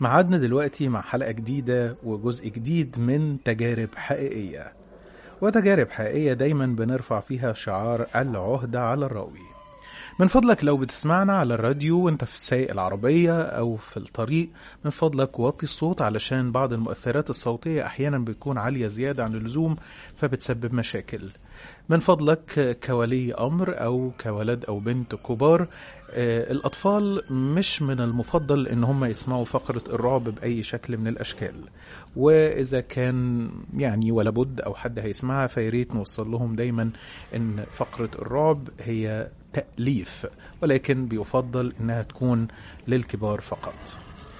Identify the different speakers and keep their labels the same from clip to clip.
Speaker 1: معادنا دلوقتي مع حلقة جديدة وجزء جديد من تجارب حقيقية وتجارب حقيقية دايما بنرفع فيها شعار العهدة على الراوي من فضلك لو بتسمعنا على الراديو وانت في السايق العربية او في الطريق من فضلك وطي الصوت علشان بعض المؤثرات الصوتية احيانا بتكون عالية زيادة عن اللزوم فبتسبب مشاكل من فضلك كولي امر او كولد او بنت كبار آه، الأطفال مش من المفضل إن هم يسمعوا فقرة الرعب بأي شكل من الأشكال وإذا كان يعني ولا بد أو حد هيسمعها فياريت نوصل لهم دايما إن فقرة الرعب هي تأليف ولكن بيفضل إنها تكون للكبار فقط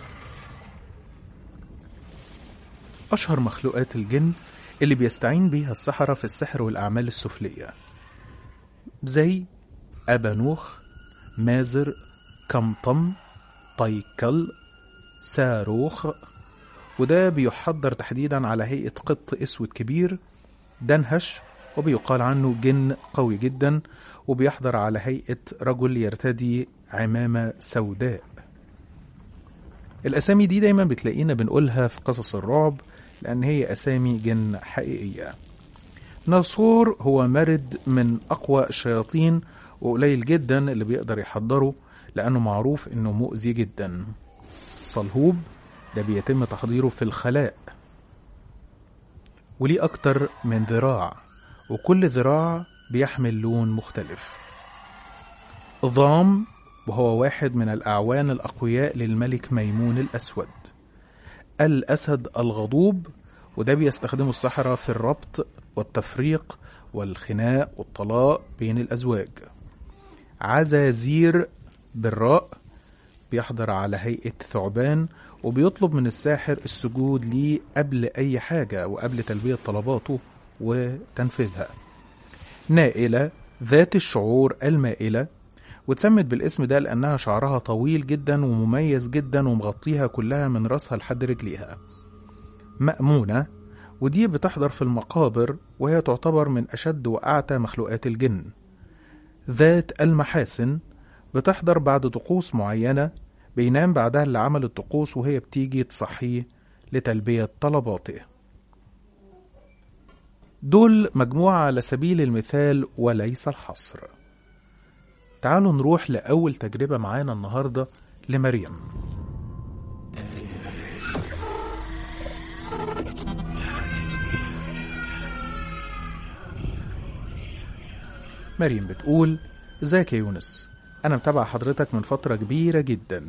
Speaker 1: أشهر مخلوقات الجن اللي بيستعين بيها السحرة في السحر والأعمال السفلية زي أبانوخ مازر كمطم طيكل صاروخ وده بيحضر تحديدا على هيئة قط أسود كبير دنهش وبيقال عنه جن قوي جدا وبيحضر على هيئة رجل يرتدي عمامة سوداء الأسامي دي دايما بتلاقينا بنقولها في قصص الرعب لأن هي أسامي جن حقيقية ناصور هو مرد من أقوى الشياطين وقليل جدا اللي بيقدر يحضره لأنه معروف إنه مؤذي جدا صلهوب ده بيتم تحضيره في الخلاء وليه أكتر من ذراع وكل ذراع بيحمل لون مختلف ضام وهو واحد من الأعوان الأقوياء للملك ميمون الأسود الأسد الغضوب وده بيستخدمه السحرة في الربط والتفريق والخناق والطلاق بين الأزواج عزازير بالراء بيحضر على هيئة ثعبان وبيطلب من الساحر السجود ليه قبل أي حاجة وقبل تلبية طلباته وتنفيذها نائلة ذات الشعور المائلة واتسمت بالاسم ده لأنها شعرها طويل جدا ومميز جدا ومغطيها كلها من راسها لحد رجليها مأمونة ودي بتحضر في المقابر وهي تعتبر من أشد وأعتى مخلوقات الجن ذات المحاسن بتحضر بعد طقوس معينة بينام بعدها اللي عمل الطقوس وهي بتيجي تصحيه لتلبية طلباته دول مجموعة على سبيل المثال وليس الحصر تعالوا نروح لأول تجربة معانا النهاردة لمريم مريم بتقول ازيك يا يونس انا متابعة حضرتك من فترة كبيرة جدا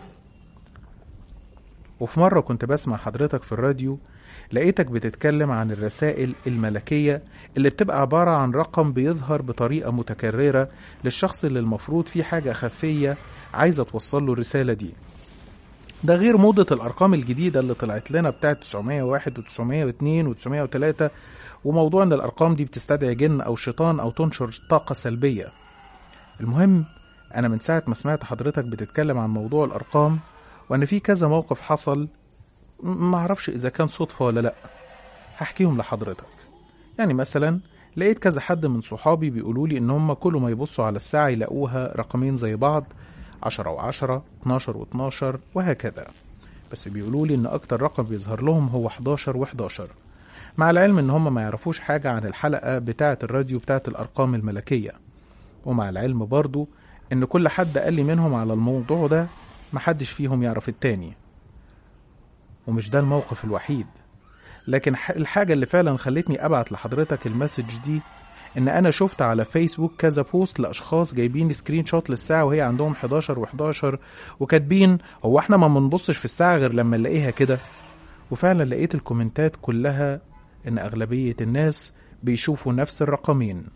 Speaker 1: وفي مرة كنت بسمع حضرتك في الراديو لقيتك بتتكلم عن الرسائل الملكية اللي بتبقى عبارة عن رقم بيظهر بطريقة متكررة للشخص اللي المفروض فيه حاجة خفية عايزة توصل له الرسالة دي ده غير موضة الأرقام الجديدة اللي طلعت لنا بتاعت 901 و902 و903 وموضوع إن الأرقام دي بتستدعي جن أو شيطان أو تنشر طاقة سلبية المهم أنا من ساعة ما سمعت حضرتك بتتكلم عن موضوع الأرقام وأن في كذا موقف حصل م- معرفش إذا كان صدفة ولا لأ هحكيهم لحضرتك يعني مثلا لقيت كذا حد من صحابي بيقولوا لي إن هم كل ما يبصوا على الساعة يلاقوها رقمين زي بعض 10 و10 12 و12 وهكذا بس بيقولوا لي إن أكتر رقم بيظهر لهم هو 11 و11 مع العلم إن هم ما يعرفوش حاجة عن الحلقة بتاعة الراديو بتاعة الأرقام الملكية ومع العلم برضو إن كل حد قال لي منهم على الموضوع ده محدش فيهم يعرف التاني ومش ده الموقف الوحيد لكن ح- الحاجة اللي فعلا خلتني أبعت لحضرتك المسج دي إن أنا شفت على فيسبوك كذا بوست لأشخاص جايبين سكرين شوت للساعة وهي عندهم 11 و11 وكاتبين هو احنا ما بنبصش في الساعة غير لما نلاقيها كده وفعلا لقيت الكومنتات كلها إن أغلبية الناس بيشوفوا نفس الرقمين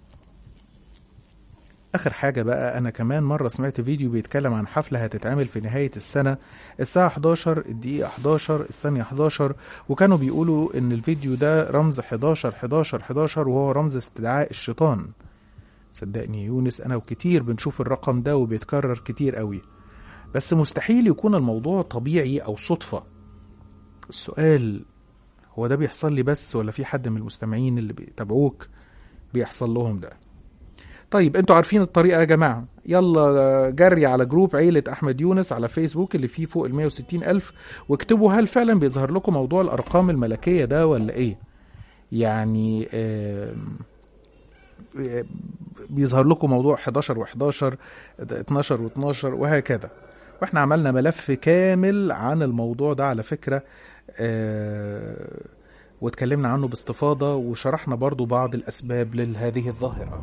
Speaker 1: آخر حاجة بقى أنا كمان مرة سمعت فيديو بيتكلم عن حفلة هتتعمل في نهاية السنة الساعة 11 الدقيقة 11 الثانية 11 وكانوا بيقولوا إن الفيديو ده رمز 11 11 11 وهو رمز استدعاء الشيطان صدقني يا يونس أنا وكتير بنشوف الرقم ده وبيتكرر كتير قوي بس مستحيل يكون الموضوع طبيعي أو صدفة السؤال هو ده بيحصل لي بس ولا في حد من المستمعين اللي بيتابعوك بيحصل لهم ده طيب انتوا عارفين الطريقه يا جماعه يلا جري على جروب عيله احمد يونس على فيسبوك اللي فيه فوق ال 160 الف واكتبوا هل فعلا بيظهر لكم موضوع الارقام الملكيه ده ولا ايه يعني آم، آم، بيظهر لكم موضوع 11 و11 12 و12 وهكذا واحنا عملنا ملف كامل عن الموضوع ده على فكره آه، واتكلمنا عنه باستفاضه وشرحنا برضو بعض الاسباب لهذه الظاهره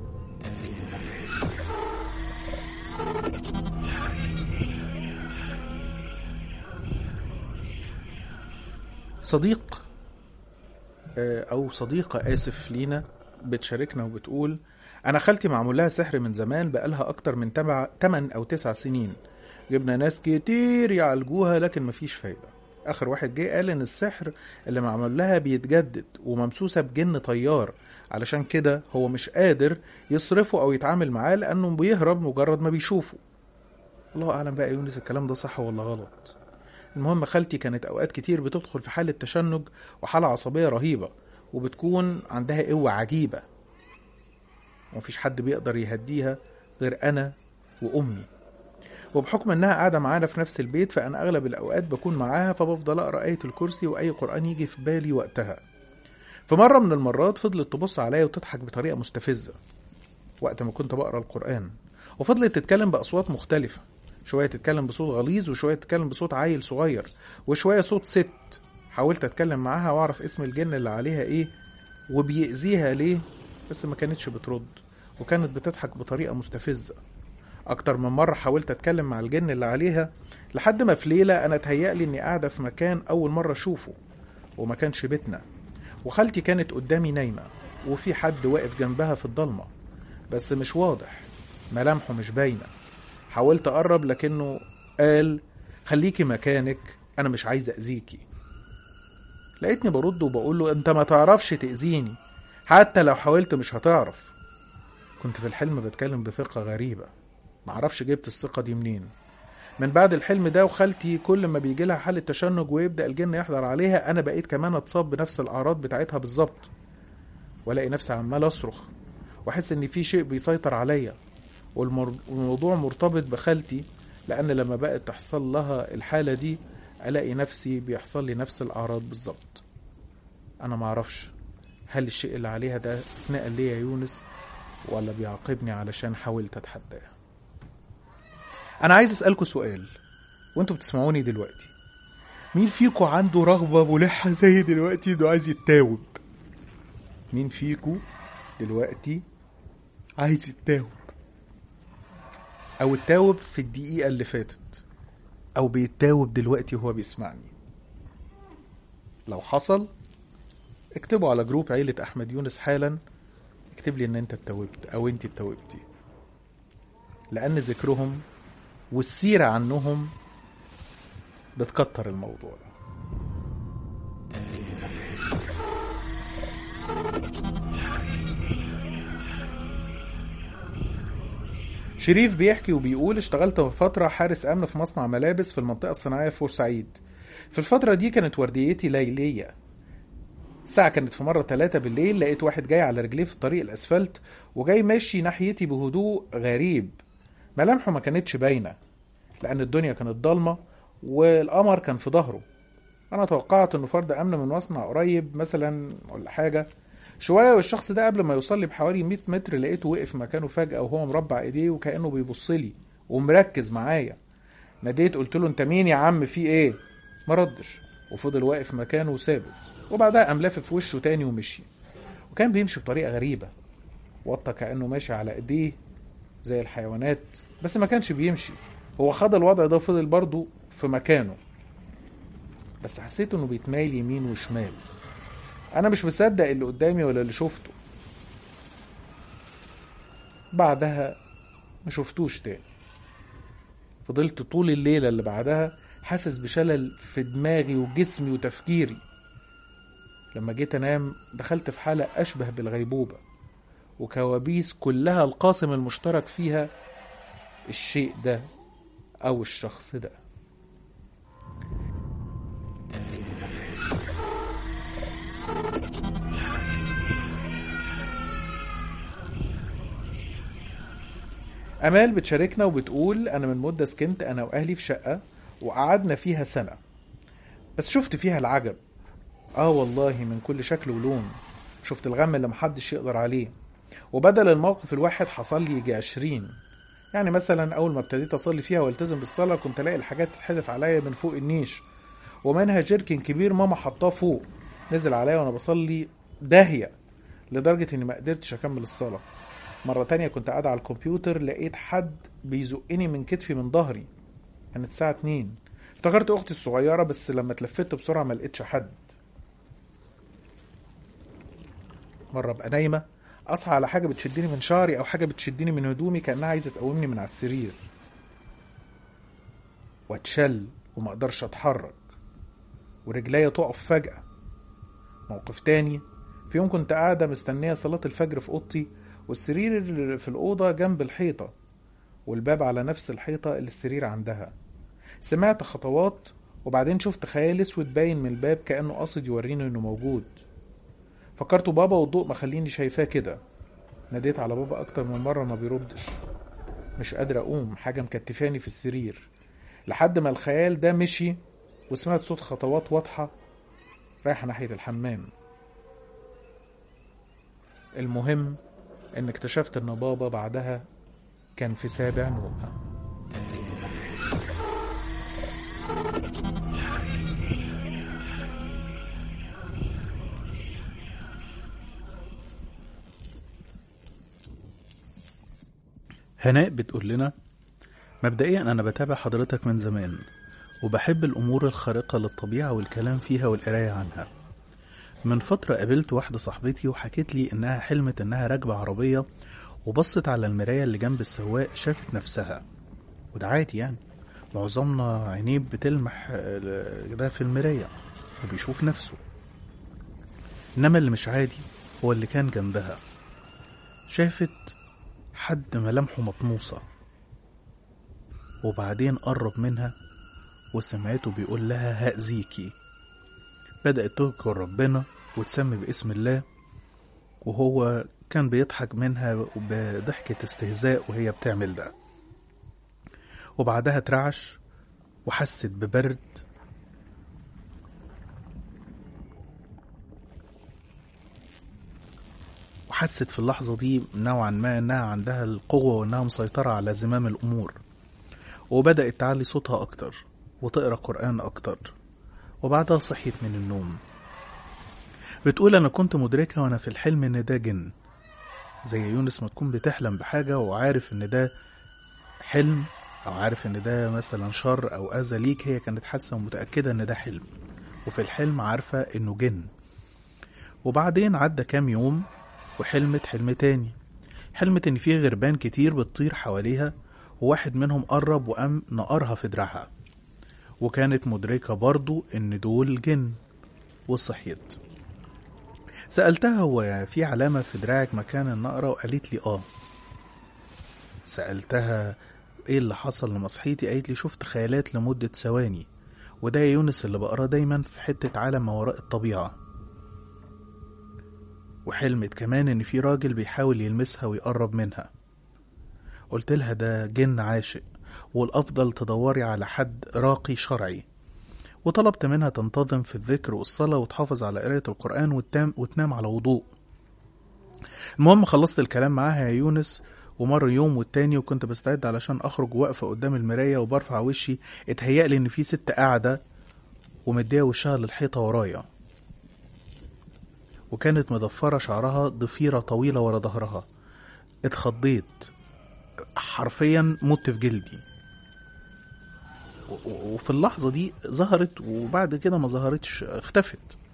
Speaker 1: صديق آه، او صديقه اسف لينا بتشاركنا وبتقول انا خالتي معمول لها سحر من زمان بقالها اكتر من 8 او 9 سنين جبنا ناس كتير يعالجوها لكن مفيش فايده اخر واحد جه قال ان السحر اللي معمول لها بيتجدد وممسوسه بجن طيار علشان كده هو مش قادر يصرفه او يتعامل معاه لانه بيهرب مجرد ما بيشوفه الله اعلم بقى يا يونس الكلام ده صح ولا غلط المهم خالتي كانت اوقات كتير بتدخل في حاله تشنج وحاله عصبيه رهيبه وبتكون عندها قوه عجيبه ومفيش حد بيقدر يهديها غير انا وامي وبحكم انها قاعده معانا في نفس البيت فانا اغلب الاوقات بكون معاها فبفضل اقرا ايه الكرسي واي قران يجي في بالي وقتها في مره من المرات فضلت تبص عليا وتضحك بطريقه مستفزه وقت ما كنت بقرا القران وفضلت تتكلم باصوات مختلفه شويه تتكلم بصوت غليظ وشويه تتكلم بصوت عيل صغير وشويه صوت ست حاولت اتكلم معاها واعرف اسم الجن اللي عليها ايه وبيأذيها ليه بس ما كانتش بترد وكانت بتضحك بطريقه مستفزه اكتر من مره حاولت اتكلم مع الجن اللي عليها لحد ما في ليله انا اتهيألي اني قاعده في مكان اول مره اشوفه وما كانش بيتنا وخالتي كانت قدامي نايمه وفي حد واقف جنبها في الضلمه بس مش واضح ملامحه مش باينه حاولت اقرب لكنه قال خليكي مكانك انا مش عايز اذيكي لقيتني برد وبقول له انت ما تعرفش تاذيني حتى لو حاولت مش هتعرف كنت في الحلم بتكلم بثقه غريبه معرفش جبت الثقه دي منين من بعد الحلم ده وخالتي كل ما بيجي لها حاله تشنج ويبدا الجن يحضر عليها انا بقيت كمان اتصاب بنفس الاعراض بتاعتها بالظبط والاقي نفسي عمال اصرخ واحس ان في شيء بيسيطر عليا والمر- والموضوع مرتبط بخالتي لان لما بقت تحصل لها الحاله دي الاقي نفسي بيحصل لي نفس الاعراض بالظبط انا معرفش هل الشيء اللي عليها ده اتنقل ليا يا يونس ولا بيعاقبني علشان حاولت اتحداه انا عايز اسالكوا سؤال وانتوا بتسمعوني دلوقتي مين فيكو عنده رغبه ملحه زي دلوقتي انه عايز يتاوب مين فيكو دلوقتي عايز يتاوب او اتاوب في الدقيقه اللي فاتت او بيتاوب دلوقتي وهو بيسمعني لو حصل اكتبوا على جروب عيلة أحمد يونس حالا اكتب لي إن أنت اتوبت أو أنت اتوبتي لأن ذكرهم والسيرة عنهم بتكتر الموضوع ده شريف بيحكي وبيقول اشتغلت فترة حارس أمن في مصنع ملابس في المنطقة الصناعية في بورسعيد في الفترة دي كانت ورديتي ليلية الساعة كانت في مرة تلاتة بالليل لقيت واحد جاي على رجليه في طريق الأسفلت وجاي ماشي ناحيتي بهدوء غريب ملامحه ما كانتش باينة لأن الدنيا كانت ضلمة والقمر كان في ظهره أنا توقعت إنه فرد أمن من مصنع قريب مثلا ولا حاجة شوية والشخص ده قبل ما يوصل لي بحوالي 100 متر لقيته وقف مكانه فجأة وهو مربع إيديه وكأنه بيبص لي ومركز معايا ناديت قلت له أنت مين يا عم في إيه؟ ما ردش وفضل واقف مكانه وثابت وبعدها قام لافف في وشه تاني ومشي وكان بيمشي بطريقة غريبة وطى كأنه ماشي على إيديه زي الحيوانات بس ما كانش بيمشي هو خد الوضع ده وفضل برضه في مكانه بس حسيت انه بيتمايل يمين وشمال انا مش مصدق اللي قدامي ولا اللي شفته بعدها ما شفتوش تاني فضلت طول الليلة اللي بعدها حاسس بشلل في دماغي وجسمي وتفكيري لما جيت انام دخلت في حالة اشبه بالغيبوبة وكوابيس كلها القاسم المشترك فيها الشيء ده او الشخص ده امال بتشاركنا وبتقول انا من مده سكنت انا واهلي في شقه وقعدنا فيها سنه بس شفت فيها العجب اه والله من كل شكل ولون شفت الغم اللي محدش يقدر عليه وبدل الموقف الواحد حصل لي يجي عشرين يعني مثلا اول ما ابتديت اصلي فيها والتزم بالصلاه كنت الاقي الحاجات تتحدف عليا من فوق النيش ومنها جيركن كبير ماما حطاه فوق نزل عليا وانا بصلي داهيه لدرجه اني ما قدرتش اكمل الصلاه مرة تانية كنت قاعد على الكمبيوتر لقيت حد بيزقني من كتفي من ظهري كانت الساعة اتنين افتكرت اختي الصغيرة بس لما اتلفت بسرعة ما لقيتش حد مرة ابقى نايمة اصحى على حاجة بتشدني من شعري او حاجة بتشدني من هدومي كأنها عايزة تقومني من على السرير واتشل وما اقدرش اتحرك ورجليا تقف فجأة موقف تاني في يوم كنت قاعدة مستنية صلاة الفجر في أوضتي والسرير اللي في الأوضة جنب الحيطة والباب على نفس الحيطة اللي السرير عندها سمعت خطوات وبعدين شفت خيال اسود باين من الباب كأنه قاصد يوريني انه موجود فكرت بابا والضوء مخليني شايفاه كده ناديت على بابا اكتر من مرة ما بيردش مش قادر اقوم حاجة مكتفاني في السرير لحد ما الخيال ده مشي وسمعت صوت خطوات واضحة رايحة ناحية الحمام المهم ان اكتشفت ان بابا بعدها كان في سابع نومه
Speaker 2: هناء بتقول لنا مبدئيا أنا بتابع حضرتك من زمان وبحب الأمور الخارقة للطبيعة والكلام فيها والقراية عنها من فترة قابلت واحدة صاحبتي وحكت لي إنها حلمت إنها راكبة عربية وبصت على المراية اللي جنب السواق شافت نفسها وده عادي يعني معظمنا عينيه بتلمح آه، ده في المراية وبيشوف نفسه إنما اللي مش عادي هو اللي كان جنبها شافت حد ملامحه مطموسة وبعدين قرب منها وسمعته بيقول لها هأذيكي بدأت تذكر ربنا وتسمي باسم الله وهو كان بيضحك منها بضحكة استهزاء وهي بتعمل ده وبعدها اترعش وحست ببرد وحست في اللحظة دي نوعا ما انها عندها القوة وانها مسيطرة على زمام الامور وبدأت تعلي صوتها اكتر وتقرأ قرآن اكتر وبعدها صحيت من النوم بتقول انا كنت مدركة وانا في الحلم ان ده جن زي يونس ما تكون بتحلم بحاجة وعارف ان ده حلم او عارف ان ده مثلا شر او اذى ليك هي كانت حاسة ومتأكدة ان ده حلم وفي الحلم عارفة انه جن وبعدين عدى كام يوم وحلمت حلم تاني حلمت ان في غربان كتير بتطير حواليها وواحد منهم قرب وقام نقرها في دراعها وكانت مدركة برضو ان دول جن وصحيت سألتها هو في علامة في دراعك مكان النقرة وقالت لي اه سألتها ايه اللي حصل لما صحيتي قالت لي شفت خيالات لمدة ثواني وده يا يونس اللي بقراه دايما في حتة عالم ما وراء الطبيعة وحلمت كمان ان في راجل بيحاول يلمسها ويقرب منها قلت لها ده جن عاشق والافضل تدوري على حد راقي شرعي وطلبت منها تنتظم في الذكر والصلاة وتحافظ على قراية القرآن وتنام, وتنام على وضوء المهم خلصت الكلام معاها يا يونس ومر يوم والتاني وكنت بستعد علشان اخرج واقفة قدام المراية وبرفع وشي اتهيألي ان في ست قاعدة ومدية وشها للحيطة ورايا وكانت مضفرة شعرها ضفيرة طويلة ورا ظهرها اتخضيت حرفيا مت في جلدي و- و- وفي اللحظة دي ظهرت وبعد كده ما ظهرتش اختفت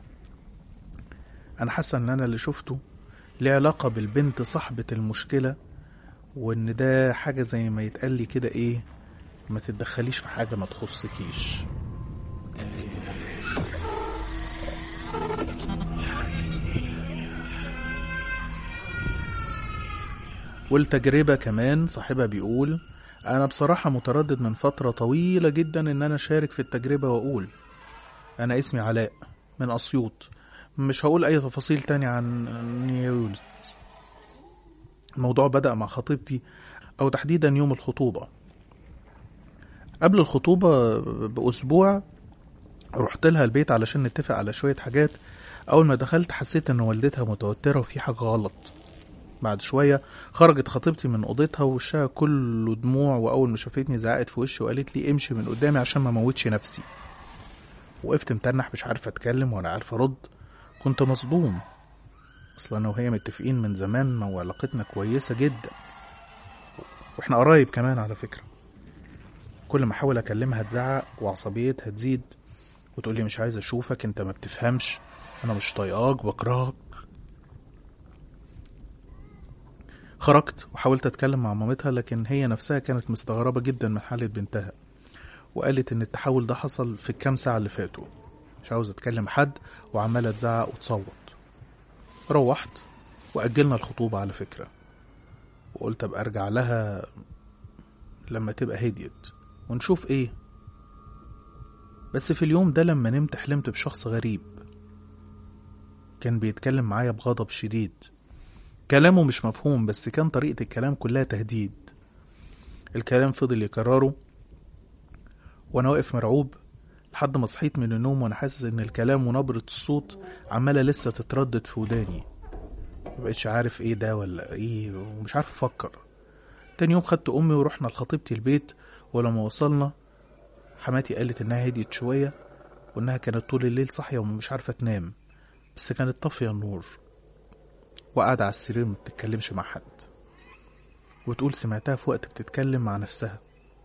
Speaker 2: أنا حاسة إن أنا اللي شفته ليه علاقة بالبنت صاحبة المشكلة وإن ده حاجة زي ما يتقال لي كده إيه ما تتدخليش في حاجة ما تخصكيش والتجربة كمان صاحبها بيقول أنا بصراحة متردد من فترة طويلة جدا إن أنا أشارك في التجربة وأقول أنا اسمي علاء من أسيوط مش هقول أي تفاصيل تانية عن عن يونس الموضوع بدأ مع خطيبتي أو تحديدا يوم الخطوبة قبل الخطوبة بأسبوع رحت لها البيت علشان نتفق على شوية حاجات أول ما دخلت حسيت إن والدتها متوترة وفي حاجة غلط بعد شوية خرجت خطيبتي من أوضتها ووشها كله دموع وأول ما شافتني زعقت في وشي وقالت لي امشي من قدامي عشان ما موتش نفسي وقفت متنح مش عارف أتكلم ولا عارف أرد كنت مصدوم أصل أنا وهي متفقين من زمان وعلاقتنا كويسة جدا وإحنا قرايب كمان على فكرة كل ما أحاول أكلمها تزعق وعصبيتها تزيد وتقولي مش عايز أشوفك أنت ما بتفهمش أنا مش طايقاك بكرهك خرجت وحاولت أتكلم مع مامتها لكن هي نفسها كانت مستغربة جدا من حالة بنتها وقالت إن التحول ده حصل في الكام ساعة اللي فاتوا مش عاوز أتكلم حد وعمالة تزعق وتصوت روحت وأجلنا الخطوبة على فكرة وقلت أبقى أرجع لها لما تبقى هديت ونشوف إيه بس في اليوم ده لما نمت حلمت بشخص غريب كان بيتكلم معايا بغضب شديد كلامه مش مفهوم بس كان طريقة الكلام كلها تهديد الكلام فضل يكرره وانا واقف مرعوب لحد ما صحيت من النوم وانا حاسس ان الكلام ونبرة الصوت عمالة لسه تتردد في وداني مبقتش عارف ايه ده ولا ايه ومش عارف افكر تاني يوم خدت امي ورحنا لخطيبتي البيت ولما وصلنا حماتي قالت انها هديت شوية وانها كانت طول الليل صاحية ومش عارفة تنام بس كانت طافية النور وقاعدة على السرير ما بتتكلمش مع حد وتقول سمعتها في وقت بتتكلم مع نفسها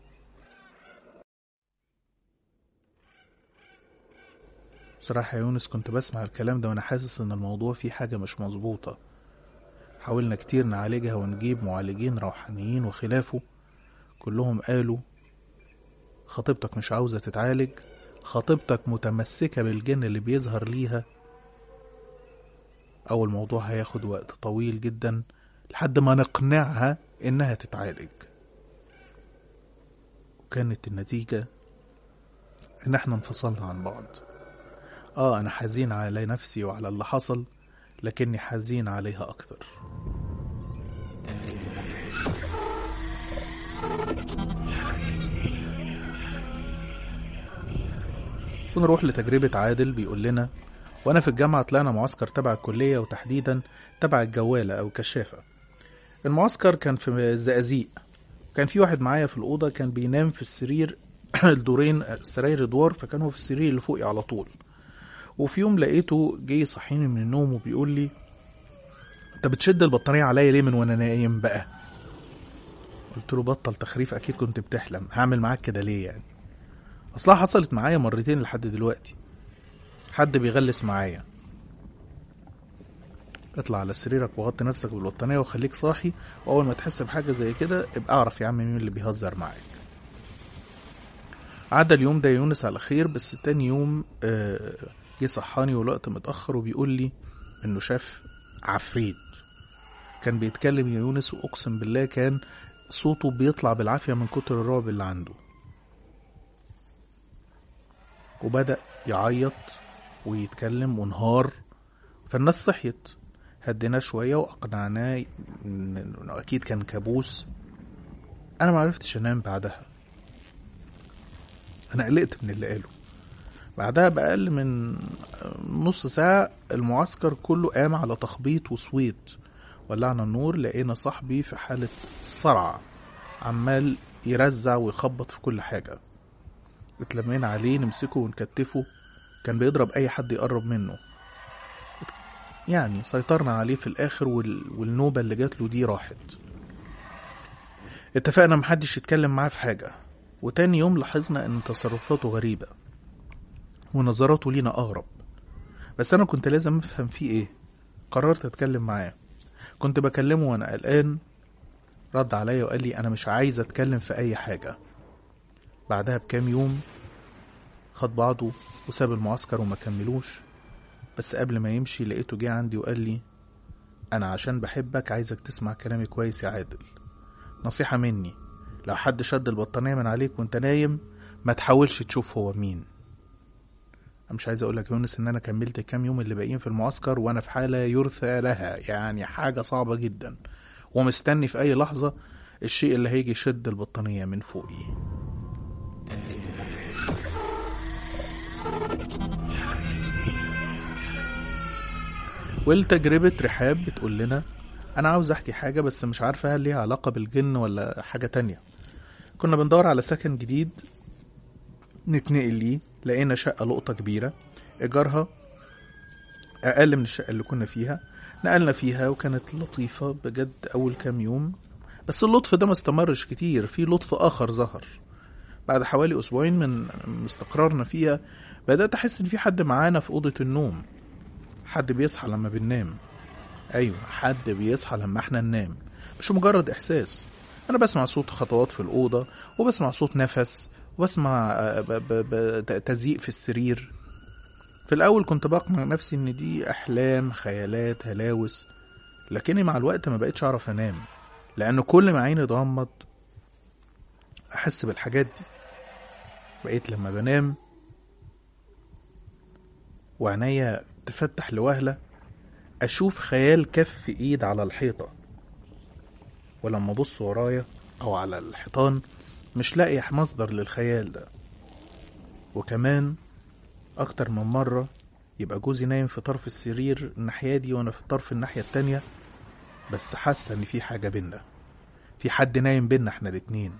Speaker 2: بصراحة يا يونس كنت بسمع الكلام ده وانا حاسس ان الموضوع فيه حاجة مش مظبوطة حاولنا كتير نعالجها ونجيب معالجين روحانيين وخلافه كلهم قالوا خطيبتك مش عاوزة تتعالج خطيبتك متمسكة بالجن اللي بيظهر ليها أو الموضوع هياخد وقت طويل جدا لحد ما نقنعها إنها تتعالج وكانت النتيجة إن احنا انفصلنا عن بعض آه أنا حزين على نفسي وعلى اللي حصل لكني حزين عليها أكتر ونروح لتجربة عادل بيقول لنا وأنا في الجامعة طلعنا معسكر تبع الكلية وتحديدا تبع الجوالة أو كشافة المعسكر كان في الزقازيق كان في واحد معايا في الأوضة كان بينام في السرير الدورين سراير ادوار فكان هو في السرير اللي فوقي على طول وفي يوم لقيته جه يصحيني من النوم وبيقول لي انت بتشد البطارية عليا ليه من وانا نايم بقى قلت له بطل تخريف اكيد كنت بتحلم هعمل معاك كده ليه يعني اصلها حصلت معايا مرتين لحد دلوقتي حد بيغلس معايا اطلع على سريرك وغطي نفسك بالبطانية وخليك صاحي واول ما تحس بحاجة زي كده ابقى اعرف يا عم مين اللي بيهزر معاك عدى اليوم ده يونس على خير بس تاني يوم آه، جه صحاني والوقت متأخر وبيقول لي انه شاف عفريت كان بيتكلم يا يونس واقسم بالله كان صوته بيطلع بالعافية من كتر الرعب اللي عنده وبدأ يعيط ويتكلم وانهار فالناس صحيت هديناه شوية وأقنعناه إنه أكيد كان كابوس أنا معرفتش أنام بعدها أنا قلقت من اللي قاله بعدها بأقل من نص ساعة المعسكر كله قام على تخبيط وصويت ولعنا النور لقينا صاحبي في حالة صرع عمال يرزع ويخبط في كل حاجة اتلمينا عليه نمسكه ونكتفه كان بيضرب أي حد يقرب منه يعني سيطرنا عليه في الآخر وال... والنوبة اللي جات له دي راحت اتفقنا محدش يتكلم معاه في حاجة وتاني يوم لاحظنا ان تصرفاته غريبة ونظراته لينا أغرب بس أنا كنت لازم أفهم فيه إيه قررت أتكلم معاه كنت بكلمه وأنا قلقان رد عليا وقال لي أنا مش عايز أتكلم في أي حاجة بعدها بكام يوم خد بعضه وساب المعسكر وما كملوش بس قبل ما يمشي لقيته جه عندي وقال لي أنا عشان بحبك عايزك تسمع كلامي كويس يا عادل نصيحة مني لو حد شد البطانية من عليك وانت نايم ما تحاولش تشوف هو مين أنا مش عايز اقولك يا يونس ان انا كملت كام يوم اللي باقيين في المعسكر وانا في حالة يرثى لها يعني حاجة صعبة جدا ومستني في اي لحظة الشيء اللي هيجي يشد البطانية من فوقي والتجربة رحاب بتقول لنا أنا عاوز أحكي حاجة بس مش عارفة هل ليها علاقة بالجن ولا حاجة تانية كنا بندور على سكن جديد نتنقل ليه لقينا شقة لقطة كبيرة إيجارها أقل من الشقة اللي كنا فيها نقلنا فيها وكانت لطيفة بجد أول كام يوم بس اللطف ده ما استمرش كتير في لطف آخر ظهر بعد حوالي أسبوعين من من استقرارنا فيها بدأت أحس إن في حد معانا في أوضة النوم حد بيصحى لما بننام أيوة حد بيصحى لما احنا ننام مش مجرد إحساس أنا بسمع صوت خطوات في الأوضة وبسمع صوت نفس وبسمع آه، ب- ب- ب- تزييق في السرير في الأول كنت بقنع نفسي إن دي أحلام خيالات هلاوس لكني مع الوقت ما بقتش أعرف أنام لأن كل ما عيني تغمض أحس بالحاجات دي بقيت لما بنام وعينيا تفتح لوهلة أشوف خيال كف إيد على الحيطة ولما أبص ورايا أو على الحيطان مش لاقي مصدر للخيال ده وكمان أكتر من مرة يبقى جوزي نايم في طرف السرير الناحية دي وأنا في الطرف الناحية التانية بس حاسة إن في حاجة بينا في حد نايم بينا احنا الاتنين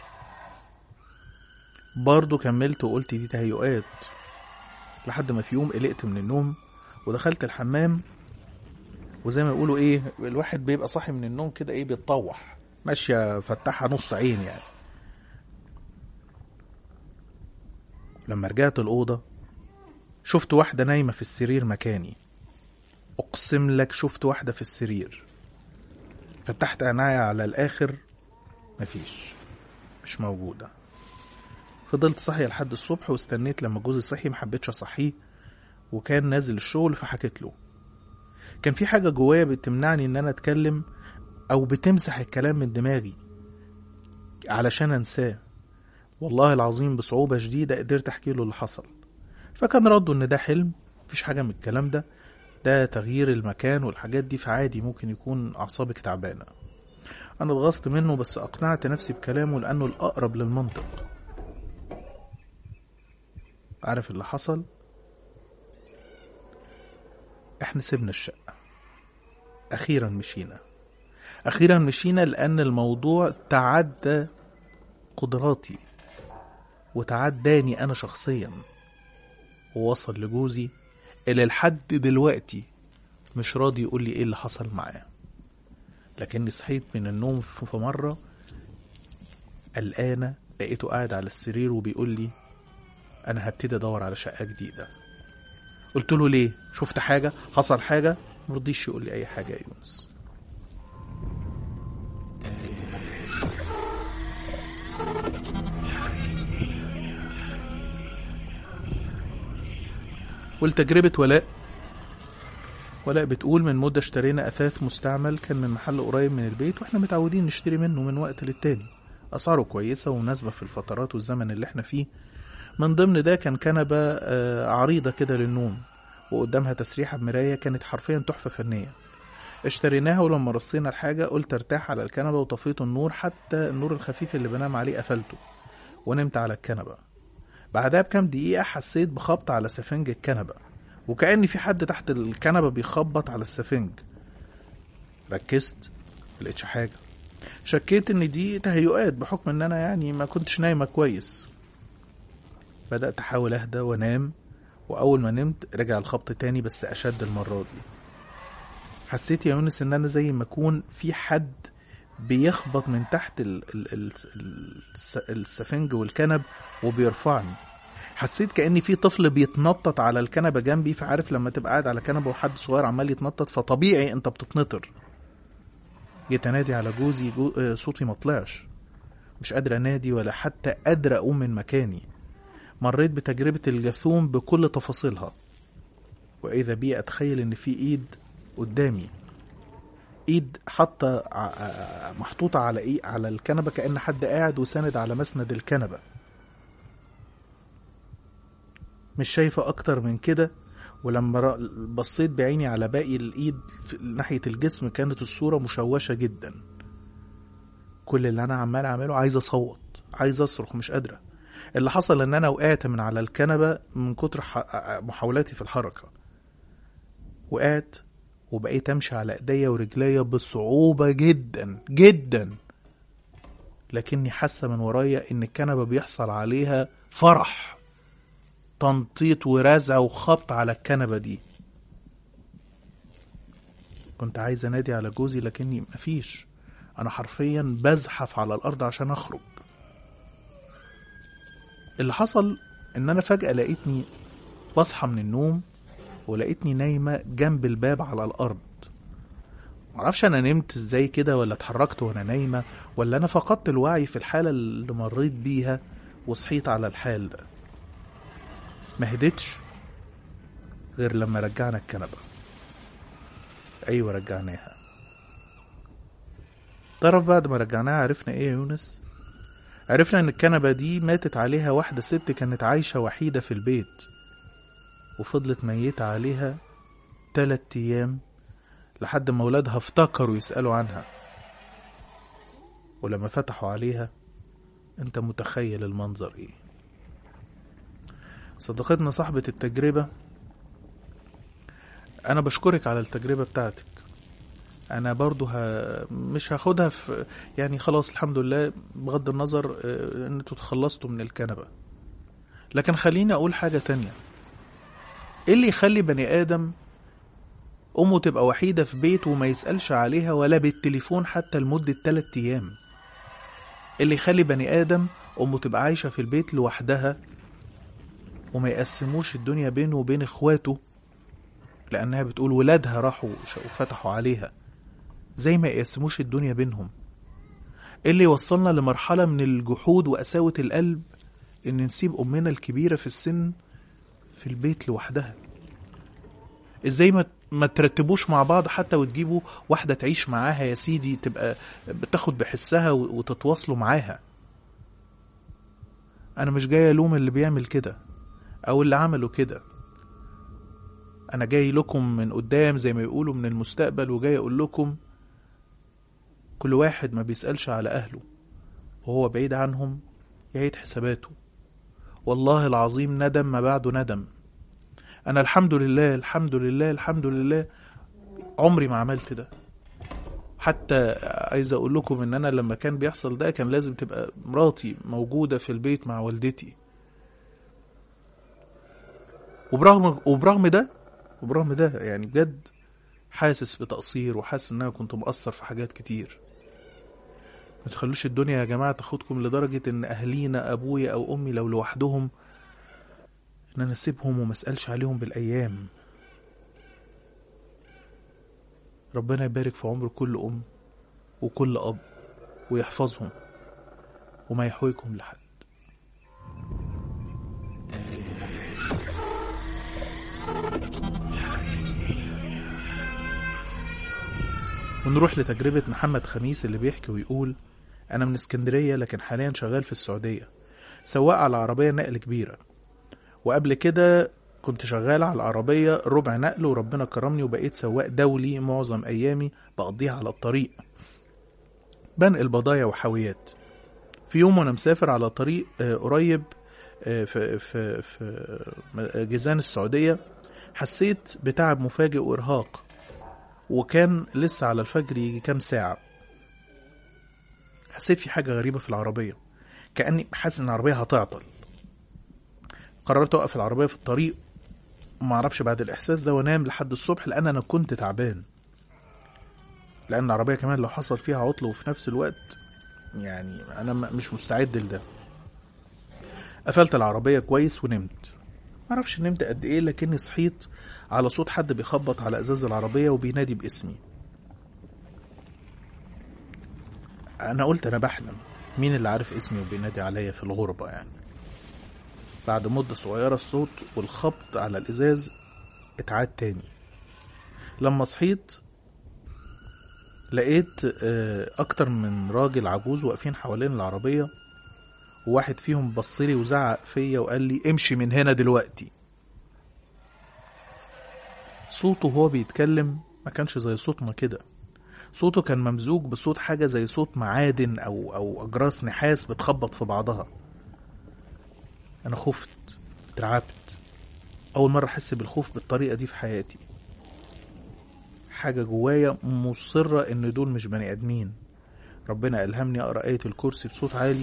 Speaker 2: برضه كملت وقلت دي تهيؤات لحد ما في يوم قلقت من النوم ودخلت الحمام وزي ما يقولوا ايه الواحد بيبقى صاحي من النوم كده ايه بيتطوح ماشية فتحها نص عين يعني لما رجعت الأوضة شفت واحدة نايمة في السرير مكاني أقسم لك شفت واحدة في السرير فتحت عينيا على الآخر مفيش مش موجودة فضلت صاحية لحد الصبح واستنيت لما جوزي صحي محبتش أصحيه وكان نازل الشغل فحكيت له كان في حاجة جوايا بتمنعني إن أنا أتكلم أو بتمسح الكلام من دماغي علشان أنساه والله العظيم بصعوبة شديدة قدرت أحكي له اللي حصل فكان رده إن ده حلم مفيش حاجة من الكلام ده ده تغيير المكان والحاجات دي فعادي ممكن يكون أعصابك تعبانة أنا اتغصت منه بس أقنعت نفسي بكلامه لأنه الأقرب للمنطق عارف اللي حصل احنا سيبنا الشقة أخيرا مشينا أخيرا مشينا لأن الموضوع تعدى قدراتي وتعداني أنا شخصيا ووصل لجوزي اللي لحد دلوقتي مش راضي يقول لي ايه اللي حصل معاه لكني صحيت من النوم في مرة قلقانة لقيته قاعد على السرير وبيقول لي أنا هبتدي أدور على شقة جديدة قلت له ليه شفت حاجة حصل حاجة مرضيش يقول لي أي حاجة يا يونس والتجربة ولاء ولاء بتقول من مدة اشترينا أثاث مستعمل كان من محل قريب من البيت واحنا متعودين نشتري منه من وقت للتاني أسعاره كويسة ومناسبة في الفترات والزمن اللي احنا فيه من ضمن ده كان كنبة آه، عريضة كده للنوم وقدامها تسريحة بمراية كانت حرفيا تحفة فنية اشتريناها ولما رصينا الحاجة قلت ارتاح على الكنبة وطفيت النور حتى النور الخفيف اللي بنام عليه قفلته ونمت على الكنبة بعدها بكام دقيقة حسيت بخبط على سفنج الكنبة وكأن في حد تحت الكنبة بيخبط على السفنج ركزت ملقتش حاجة شكيت ان دي تهيؤات بحكم ان انا يعني ما كنتش نايمة كويس بدأت احاول اهدى وانام واول ما نمت رجع الخبط تاني بس اشد المرة دي حسيت يا يونس ان انا زي ما اكون في حد بيخبط من تحت ال ال ال الس- السفنج والكنب وبيرفعني حسيت كأني في طفل بيتنطط على الكنبة جنبي فعارف لما تبقى قاعد على كنبة وحد صغير عمال يتنطط فطبيعي انت بتتنطر جيت انادي على جوزي جو آه، صوتي ما طلعش مش قادر انادي ولا حتى قادر اقوم من مكاني مريت بتجربة الجاثوم بكل تفاصيلها وإذا بي أتخيل إن في إيد قدامي إيد حاطة ع- ع- محطوطة على إيه على الكنبة كأن حد قاعد وساند على مسند الكنبة مش شايفة أكتر من كده ولما را- بصيت بعيني على باقي الإيد في ناحية الجسم كانت الصورة مشوشة جدا كل اللي انا عمال اعمله عايز اصوت عايز اصرخ مش قادره اللي حصل ان انا وقعت من على الكنبه من كتر ح- محاولاتي في الحركه وقعت وبقيت امشي على ايديا ورجليا بصعوبه جدا جدا لكني حاسه من ورايا ان الكنبه بيحصل عليها فرح تنطيط ورزع وخبط على الكنبه دي كنت عايز انادي على جوزي لكني مفيش انا حرفيا بزحف على الارض عشان اخرج اللي حصل ان انا فجأة لقيتني بصحى من النوم ولقيتني نايمة جنب الباب على الارض معرفش انا نمت ازاي كده ولا اتحركت وانا نايمة ولا انا فقدت الوعي في الحالة اللي مريت بيها وصحيت على الحال ده ما هديتش غير لما رجعنا الكنبة ايوه رجعناها تعرف بعد ما رجعناها عرفنا ايه يا يونس عرفنا ان الكنبة دي ماتت عليها واحدة ست كانت عايشة وحيدة في البيت وفضلت ميتة عليها تلات ايام لحد ما ولادها افتكروا يسألوا عنها ولما فتحوا عليها انت متخيل المنظر ايه صديقتنا صاحبة التجربة انا بشكرك على التجربة بتاعتك انا برضو ه... مش هاخدها في يعني خلاص الحمد لله بغض النظر آه، ان انتوا تخلصتوا من الكنبة لكن خليني اقول حاجة تانية ايه اللي يخلي بني ادم امه تبقى وحيدة في بيت وما يسألش عليها ولا بالتليفون حتى لمدة تلات ايام إيه اللي يخلي بني ادم امه تبقى عايشة في البيت لوحدها وما يقسموش الدنيا بينه وبين اخواته لانها بتقول ولادها راحوا ش- وفتحوا عليها زي ما يقسموش الدنيا بينهم إيه اللي يوصلنا لمرحلة من الجحود وقساوة القلب إن نسيب أمنا الكبيرة في السن في البيت لوحدها إزاي ما ما ترتبوش مع بعض حتى وتجيبوا واحدة تعيش معاها يا سيدي تبقى بتاخد بحسها و- وتتواصلوا معاها أنا مش جاي ألوم اللي بيعمل كده أو اللي عملوا كده أنا جاي لكم من قدام زي ما يقولوا من المستقبل وجاي أقول لكم كل واحد ما بيسألش على أهله وهو بعيد عنهم يعيد حساباته والله العظيم ندم ما بعده ندم أنا الحمد لله الحمد لله الحمد لله عمري ما عملت ده حتى عايز أقول لكم إن أنا لما كان بيحصل ده كان لازم تبقى مراتي موجودة في البيت مع والدتي وبرغم وبرغم ده وبرغم ده يعني بجد حاسس بتقصير وحاسس ان انا كنت مقصر في حاجات كتير ما تخلوش الدنيا يا جماعة تاخدكم لدرجة ان اهلينا ابويا او امي لو لوحدهم ان انا اسيبهم وما اسألش عليهم بالايام ربنا يبارك في عمر كل ام وكل اب ويحفظهم وما يحويكم لحد ونروح لتجربة محمد خميس اللي بيحكي ويقول أنا من اسكندرية لكن حاليا شغال في السعودية سواق على عربية نقل كبيرة وقبل كده كنت شغال على العربية ربع نقل وربنا كرمني وبقيت سواق دولي معظم أيامي بقضيها على الطريق بنقل بضايع وحاويات في يوم وأنا مسافر على طريق آه، قريب آه، في في في جيزان السعودية حسيت بتعب مفاجئ وإرهاق وكان لسه على الفجر يجي كام ساعة حسيت في حاجة غريبة في العربية كأني حاسس إن العربية هتعطل قررت أوقف العربية في الطريق وما أعرفش بعد الإحساس ده وأنام لحد الصبح لأن أنا كنت تعبان لأن العربية كمان لو حصل فيها عطل وفي نفس الوقت يعني أنا م- مش مستعد لده قفلت العربية كويس ونمت معرفش نمت قد إيه لكني صحيت على صوت حد بيخبط على ازاز العربيه وبينادي باسمي انا قلت انا بحلم مين اللي عارف اسمي وبينادي عليا في الغربه يعني بعد مده صغيره الصوت والخبط على الازاز اتعاد تاني لما صحيت لقيت آه، اكتر من راجل عجوز واقفين حوالين العربيه وواحد فيهم بصلي وزعق فيا وقال لي امشي من هنا دلوقتي صوته وهو بيتكلم ما كانش زي صوتنا كده صوته كان ممزوج بصوت حاجة زي صوت معادن أو أو أجراس نحاس بتخبط في بعضها أنا خفت اترعبت أول مرة أحس بالخوف بالطريقة دي في حياتي حاجة جوايا مصرة إن دول مش بني آدمين ربنا ألهمني أقرأ آية الكرسي بصوت عالي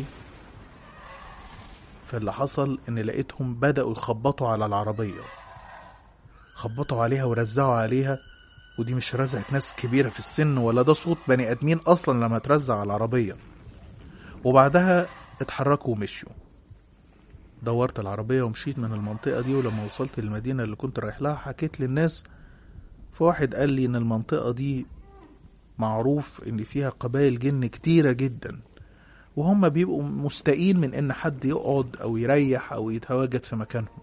Speaker 2: فاللي حصل إن لقيتهم بدأوا يخبطوا على العربية خبطوا عليها ورزعوا عليها ودي مش رزعة ناس كبيرة في السن ولا ده صوت بني آدمين أصلا لما ترزع على العربية وبعدها اتحركوا ومشيوا دورت العربية ومشيت من المنطقة دي ولما وصلت للمدينة اللي كنت رايح لها حكيت للناس فواحد قال لي إن المنطقة دي معروف إن فيها قبائل جن كتيرة جدا وهم بيبقوا مستائين من إن حد يقعد أو يريح أو يتواجد في مكانهم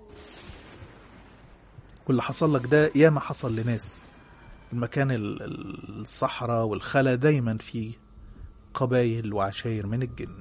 Speaker 2: واللي حصل لك ده ياما حصل لناس المكان ال- ال- الصحراء والخلا دايما فيه قبايل وعشاير من الجن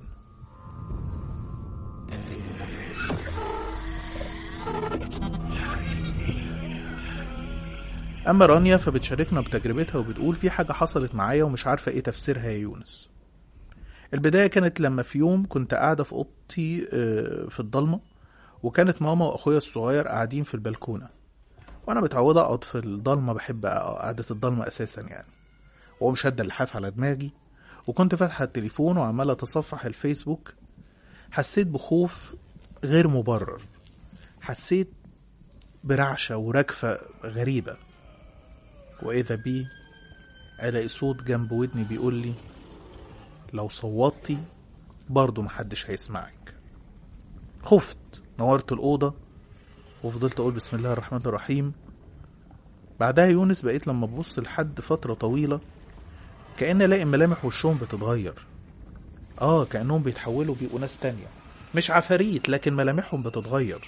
Speaker 2: أما رانيا فبتشاركنا بتجربتها وبتقول في حاجة حصلت معايا ومش عارفة إيه تفسيرها يا يونس البداية كانت لما في يوم كنت قاعدة في أوضتي آه، في الضلمة وكانت ماما وأخويا الصغير قاعدين في البلكونة وأنا متعودة أقعد في الضلمة بحب قعدة الضلمة أساسا يعني وأقوم شادة اللحاف على دماغي وكنت فاتحة التليفون وعمالة أتصفح الفيسبوك حسيت بخوف غير مبرر حسيت برعشة ورجفة غريبة وإذا بي ألاقي صوت جنب ودني بيقول لي لو صوتي برضه محدش هيسمعك خفت نورت الأوضة وفضلت أقول بسم الله الرحمن الرحيم بعدها يونس بقيت لما ببص لحد فترة طويلة كأن ألاقي ملامح وشهم بتتغير آه كأنهم بيتحولوا بيبقوا ناس تانية مش عفاريت لكن ملامحهم بتتغير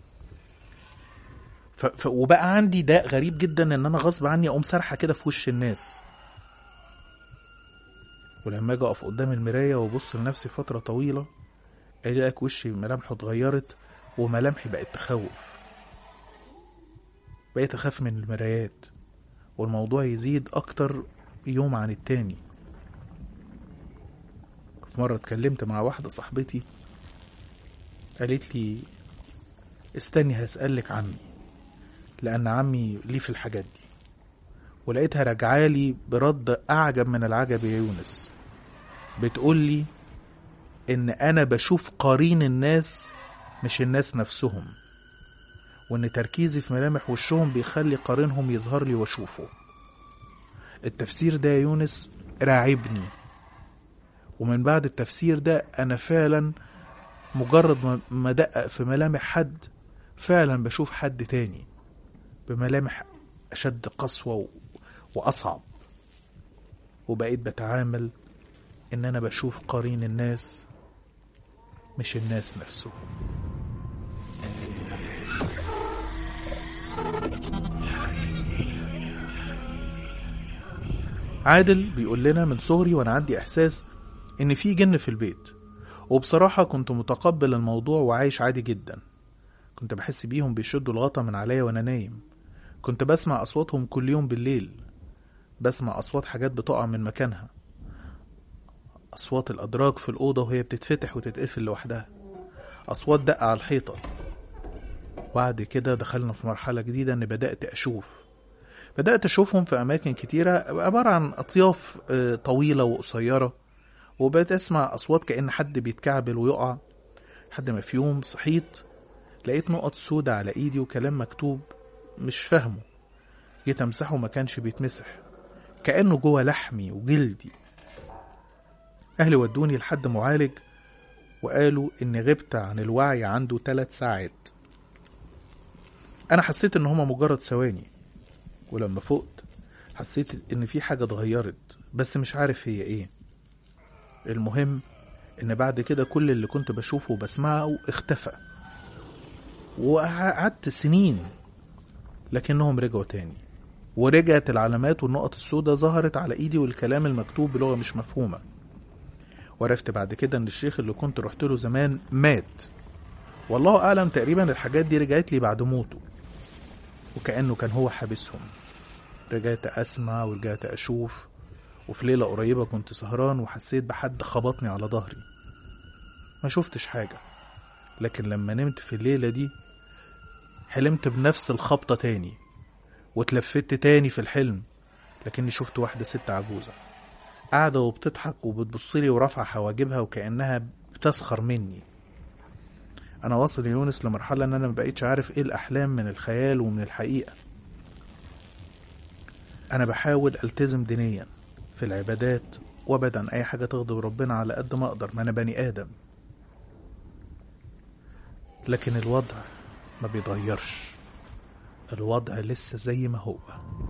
Speaker 2: ف... ف... وبقى عندي داء غريب جدا ان انا غصب عني اقوم سارحه كده في وش الناس ولما اجي اقف قدام المرايه وابص لنفسي فتره طويله الاقي وشي ملامحه اتغيرت وملامحي بقت تخوف بقيت اخاف من المرايات والموضوع يزيد اكتر يوم عن التاني في مره اتكلمت مع واحده صاحبتي قالت لي استني هسألك عمي لأن عمي ليه في الحاجات دي ولقيتها راجعالي برد أعجب من العجب يا يونس بتقول لي إن أنا بشوف قرين الناس مش الناس نفسهم وإن تركيزي في ملامح وشهم بيخلي قرينهم يظهر لي وأشوفه التفسير ده يا يونس راعبني ومن بعد التفسير ده أنا فعلا مجرد ما- ما أدقق في ملامح حد فعلا بشوف حد تاني بملامح أشد قسوة و- وأصعب وبقيت بتعامل إن أنا بشوف قرين الناس مش الناس نفسهم عادل بيقول لنا من صغري وأنا عندي إحساس إن في جن في البيت وبصراحة كنت متقبل الموضوع وعايش عادي جدا كنت بحس بيهم بيشدوا الغطا من عليا وانا نايم كنت بسمع اصواتهم كل يوم بالليل بسمع اصوات حاجات بتقع من مكانها اصوات الادراج في الاوضه وهي بتتفتح وتتقفل لوحدها اصوات دق على الحيطه وبعد كده دخلنا في مرحله جديده ان بدات اشوف بدات اشوفهم في اماكن كتيره عباره عن اطياف آه، طويله وقصيره وبقيت اسمع اصوات كان حد بيتكعبل ويقع لحد ما في يوم صحيت لقيت نقط سودة على ايدي وكلام مكتوب مش فاهمه جيت امسحه ما كانش بيتمسح كأنه جوه لحمي وجلدي اهلي ودوني لحد معالج وقالوا اني غبت عن الوعي عنده ثلاث ساعات انا حسيت ان هما مجرد ثواني ولما فقت حسيت ان في حاجة اتغيرت بس مش عارف هي ايه المهم ان بعد كده كل اللي كنت بشوفه وبسمعه اختفى وقعدت سنين لكنهم رجعوا تاني ورجعت العلامات والنقط السوداء ظهرت على ايدي والكلام المكتوب بلغة مش مفهومة وعرفت بعد كده ان الشيخ اللي كنت رحت له زمان مات والله اعلم تقريبا الحاجات دي رجعت لي بعد موته وكأنه كان هو حابسهم رجعت اسمع ورجعت اشوف وفي ليلة قريبة كنت سهران وحسيت بحد خبطني على ظهري ما شفتش حاجة لكن لما نمت في الليلة دي حلمت بنفس الخبطة تاني واتلفت تاني في الحلم لكني شفت واحدة ست عجوزة قاعدة وبتضحك وبتبصلي ورافعة حواجبها وكأنها بتسخر مني أنا واصل يا يونس لمرحلة إن أنا مبقيتش عارف إيه الأحلام من الخيال ومن الحقيقة أنا بحاول ألتزم دينيا في العبادات وأبعد عن أي حاجة تغضب ربنا على قد ما أقدر ما أنا بني آدم لكن الوضع ما بيتغيرش الوضع لسه زي ما هو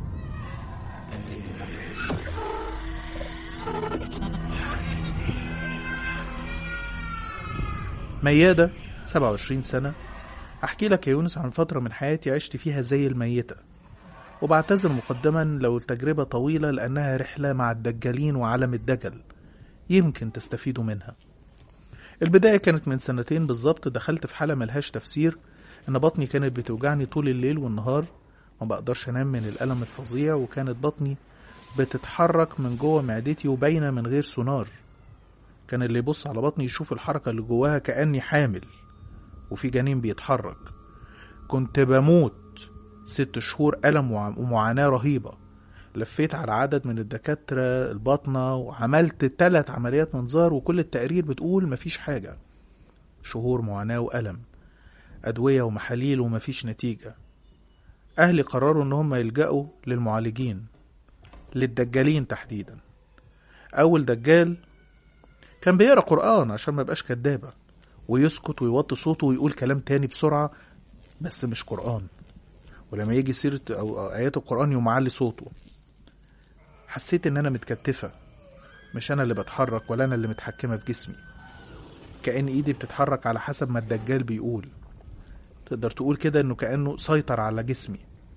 Speaker 2: ميادة 27 سنة أحكي لك يا يونس عن فترة من حياتي عشت فيها زي الميتة وبعتذر مقدما لو التجربة طويلة لأنها رحلة مع الدجالين وعالم الدجل يمكن تستفيدوا منها البداية كانت من سنتين بالظبط دخلت في حالة ملهاش تفسير إن بطني كانت بتوجعني طول الليل والنهار ما بقدرش أنام من الألم الفظيع وكانت بطني بتتحرك من جوه معدتي وباينة من غير سونار كان اللي يبص على بطني يشوف الحركة اللي جواها كأني حامل وفي جنين بيتحرك كنت بموت ست شهور ألم وع- ومعاناة رهيبة لفيت على عدد من الدكاترة الباطنة وعملت تلات عمليات منظار وكل التقارير بتقول مفيش حاجة شهور معاناة وألم أدوية ومحاليل ومفيش نتيجة أهلي قرروا إن هم يلجأوا للمعالجين للدجالين تحديدا أول دجال كان بيقرا قرآن عشان ما يبقاش كدابة ويسكت ويوطي صوته ويقول كلام تاني بسرعة بس مش قرآن ولما يجي سيرة أو آيات القرآن يقوم معلي صوته حسيت إن أنا متكتفة مش أنا اللي بتحرك ولا أنا اللي متحكمة في جسمي كأن إيدي بتتحرك على حسب ما الدجال بيقول تقدر تقول كده إنه كأنه سيطر على جسمي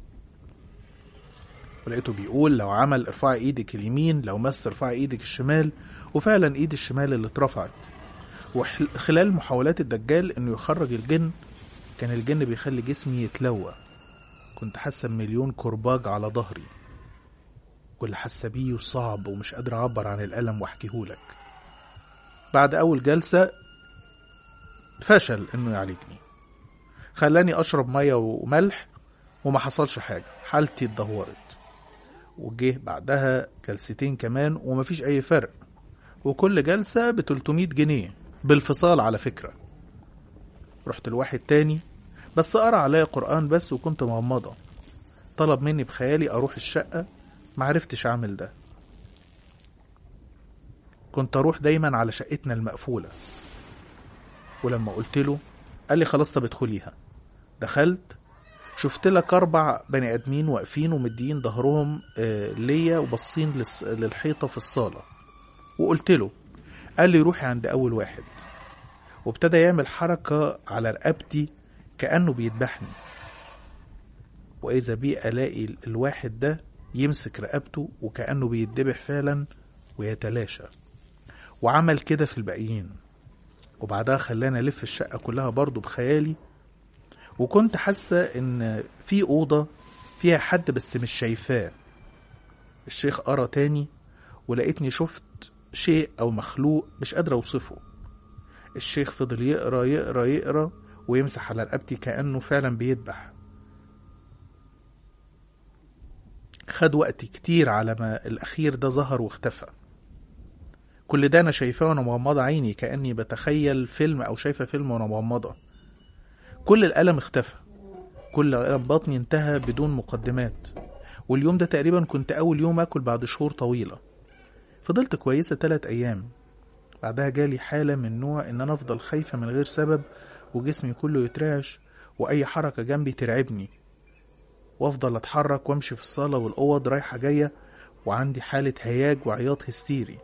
Speaker 2: ولقيته بيقول لو عمل ارفعي ايدك اليمين لو مس ارفعي ايدك الشمال وفعلا ايد الشمال اللي اترفعت وخلال محاولات الدجال انه يخرج الجن كان الجن بيخلي جسمي يتلوى كنت حاسه بمليون كرباج على ظهري واللي حاسه بيه صعب ومش قادر اعبر عن الالم واحكيهولك بعد اول جلسه فشل انه يعالجني خلاني اشرب ميه وملح وما حصلش حاجه حالتي اتدهورت وجه بعدها جلستين كمان ومفيش اي فرق وكل جلسة ب 300 جنيه بالفصال على فكرة رحت لواحد تاني بس قرا عليا قرآن بس وكنت مغمضة طلب مني بخيالي أروح الشقة معرفتش أعمل ده كنت أروح دايما على شقتنا المقفولة ولما قلت له قال لي خلاص طب ادخليها دخلت شفت لك أربع بني آدمين واقفين ومدين ظهرهم آه، ليا وباصين للس- للحيطة في الصالة وقلت له قال لي روحي عند أول واحد وابتدى يعمل حركة على رقبتي كأنه بيذبحني وإذا بي ألاقي ال- الواحد ده يمسك رقبته وكأنه بيتذبح فعلا ويتلاشى وعمل كده في الباقيين وبعدها خلاني ألف الشقة كلها برضه بخيالي وكنت حاسة إن في أوضة فيها حد بس مش شايفاه الشيخ قرا تاني ولقيتني شفت شيء أو مخلوق مش قادر أوصفه الشيخ فضل يقرا يقرا يقرا ويمسح على رقبتي كأنه فعلا بيذبح خد وقت كتير على ما الأخير ده ظهر واختفى كل ده أنا شايفاه وأنا مغمضة عيني كأني بتخيل فيلم أو شايفة فيلم وأنا مغمضة كل الألم اختفى كل ألم بطني انتهى بدون مقدمات واليوم ده تقريبا كنت أول يوم أكل بعد شهور طويلة فضلت كويسة تلات أيام بعدها جالي حالة من نوع إن أنا أفضل خايفة من غير سبب وجسمي كله يترعش وأي حركة جنبي ترعبني وأفضل أتحرك وأمشي في الصالة والأوض رايحة جاية وعندي حالة هياج وعياط هستيري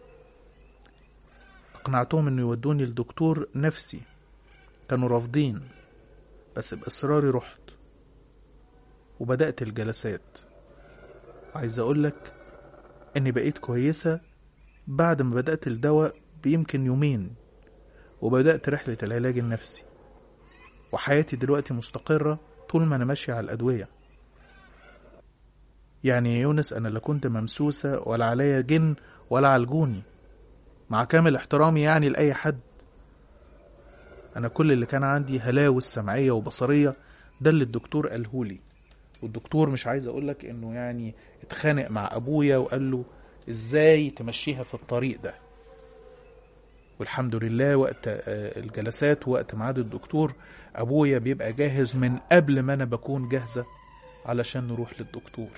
Speaker 2: أقنعتهم إنه يودوني لدكتور نفسي كانوا رافضين بس بإصراري رحت وبدأت الجلسات عايز أقولك إني بقيت كويسة بعد ما بدأت الدواء بيمكن يومين وبدأت رحلة العلاج النفسي وحياتي دلوقتي مستقرة طول ما أنا ماشية على الأدوية يعني يا يونس انا لا كنت ممسوسه ولا عليا جن ولا عالجوني مع كامل احترامي يعني لاي حد انا كل اللي كان عندي هلاوس سمعيه وبصريه ده اللي الدكتور قالهولي والدكتور مش عايز اقولك انه يعني اتخانق مع ابويا وقال له ازاي تمشيها في الطريق ده والحمد لله وقت آه، الجلسات وقت ميعاد الدكتور ابويا بيبقى جاهز من قبل ما انا بكون جاهزه علشان نروح للدكتور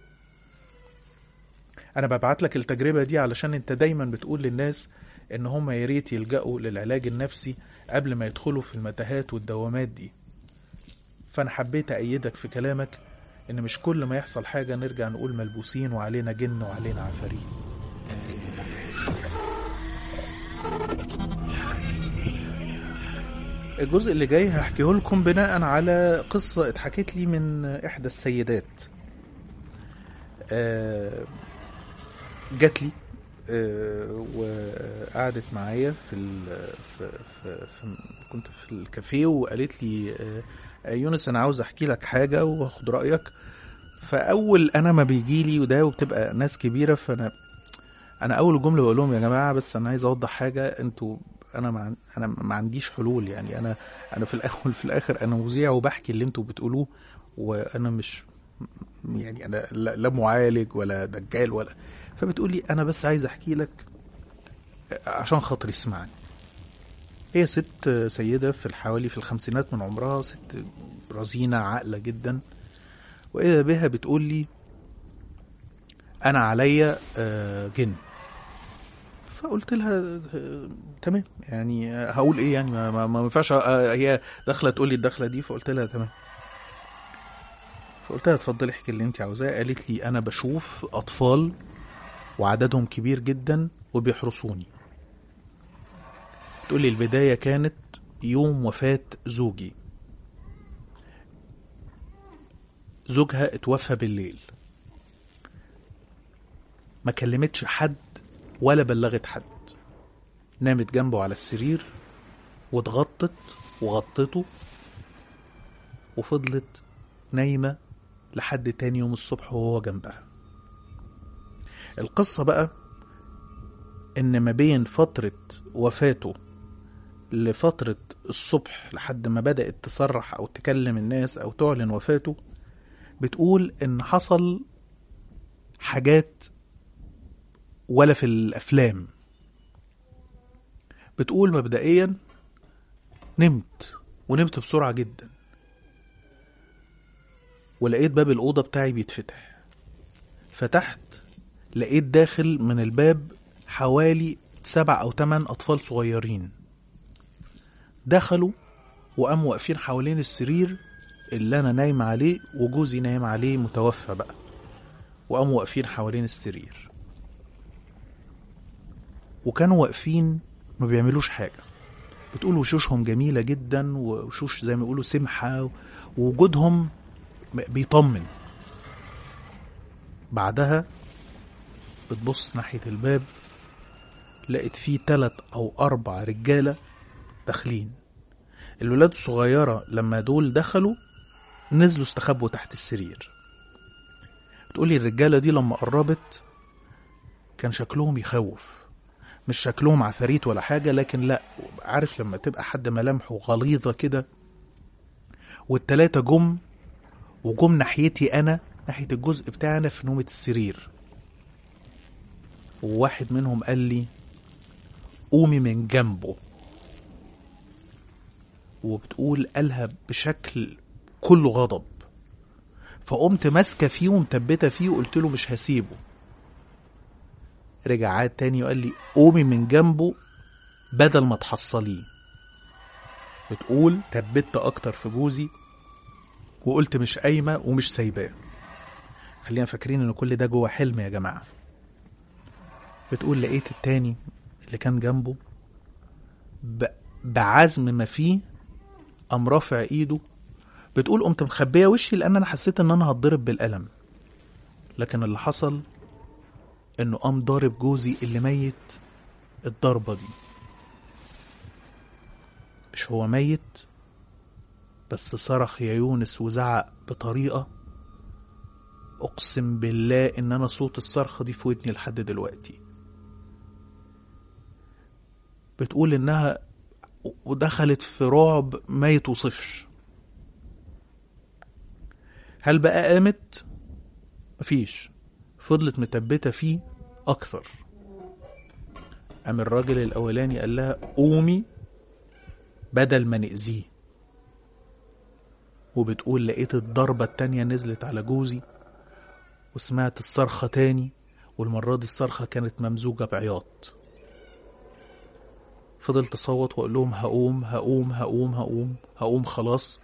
Speaker 2: انا ببعت لك التجربه دي علشان انت دايما بتقول للناس ان هم يا ريت يلجأوا للعلاج النفسي قبل ما يدخلوا في المتاهات والدوامات دي فانا حبيت ايدك في كلامك ان مش كل ما يحصل حاجه نرجع نقول ملبوسين وعلينا جن وعلينا عفاريت الجزء اللي جاي هحكيه لكم بناء على قصة اتحكت لي من إحدى السيدات آه، جات لي آه، وقعدت معايا في, ال- في, في, في كنت في الكافيه وقالت لي آه، يونس انا عاوز احكي لك حاجه واخد رايك فاول انا ما بيجي لي وده وبتبقى ناس كبيره فانا انا اول جمله بقول لهم يا جماعه بس انا عايز اوضح حاجه انتوا انا ما انا ما عنديش حلول يعني انا انا في الاول في الاخر انا مذيع وبحكي اللي انتوا بتقولوه وانا مش يعني انا لا لا معالج ولا دجال ولا فبتقول لي انا بس عايز احكي لك عشان خاطري اسمعني هي ست سيدة في الحوالي في الخمسينات من عمرها ست رزينة عاقلة جدا وإذا بها بتقول لي أنا عليا آه، جن فقلت لها آه، تمام يعني آه، هقول ايه يعني ما, ما, ما ينفعش آه، هي داخله تقول لي الدخله دي فقلت لها تمام فقلت لها اتفضلي احكي اللي انت عاوزاه قالت لي انا بشوف اطفال وعددهم كبير جدا وبيحرسوني تقول لي البدايه كانت يوم وفاه زوجي زوجها اتوفى بالليل ما كلمتش حد ولا بلغت حد نامت جنبه على السرير واتغطت وغطته وفضلت نايمة لحد تاني يوم الصبح وهو جنبها القصة بقى إن ما بين فترة وفاته لفترة الصبح لحد ما بدأت تصرح أو تكلم الناس أو تعلن وفاته بتقول إن حصل حاجات ولا في الأفلام بتقول مبدئيا نمت ونمت بسرعة جدا ولقيت باب الأوضة بتاعي بيتفتح فتحت لقيت داخل من الباب حوالي سبع أو تمن أطفال صغيرين دخلوا وقاموا واقفين حوالين السرير اللي أنا نايم عليه وجوزي نايم عليه متوفى بقى وقاموا واقفين حوالين السرير وكانوا واقفين ما بيعملوش حاجة بتقول وشوشهم جميلة جدا وشوش زي ما يقولوا سمحة ووجودهم بيطمن بعدها بتبص ناحية الباب لقيت فيه تلات أو أربع رجالة داخلين الولاد الصغيرة لما دول دخلوا نزلوا استخبوا تحت السرير بتقولي الرجالة دي لما قربت كان شكلهم يخوف مش شكلهم عفاريت ولا حاجة لكن لا عارف لما تبقى حد ملامحه غليظة كده والتلاتة جم وجم ناحيتي أنا ناحية الجزء بتاعنا في نومة السرير وواحد منهم قال لي قومي من جنبه وبتقول قالها بشكل كله غضب فقمت ماسكه فيه ومثبته فيه وقلت له مش هسيبه رجع عاد تاني وقال لي قومي من جنبه بدل ما تحصليه بتقول تبت اكتر في جوزي وقلت مش قايمه ومش سايباه خلينا فاكرين ان كل ده جوه حلم يا جماعه بتقول لقيت التاني اللي كان جنبه ب... بعزم ما فيه قام رافع ايده بتقول قمت مخبيه وشي لان انا حسيت ان انا هتضرب بالقلم لكن اللي حصل انه قام ضارب جوزي اللي ميت الضربه دي مش هو ميت بس صرخ يا يونس وزعق بطريقه اقسم بالله ان انا صوت الصرخة دي في ودني لحد دلوقتي بتقول انها ودخلت في رعب ما يتوصفش هل بقى قامت مفيش فضلت متبتة فيه اكثر قام الراجل الاولاني قال لها قومي بدل ما نأذيه وبتقول لقيت الضربة التانية نزلت على جوزي وسمعت الصرخة تاني والمرة دي الصرخة كانت ممزوجة بعياط فضلت أصوت وأقول لهم هقوم هقوم هقوم هقوم هقوم خلاص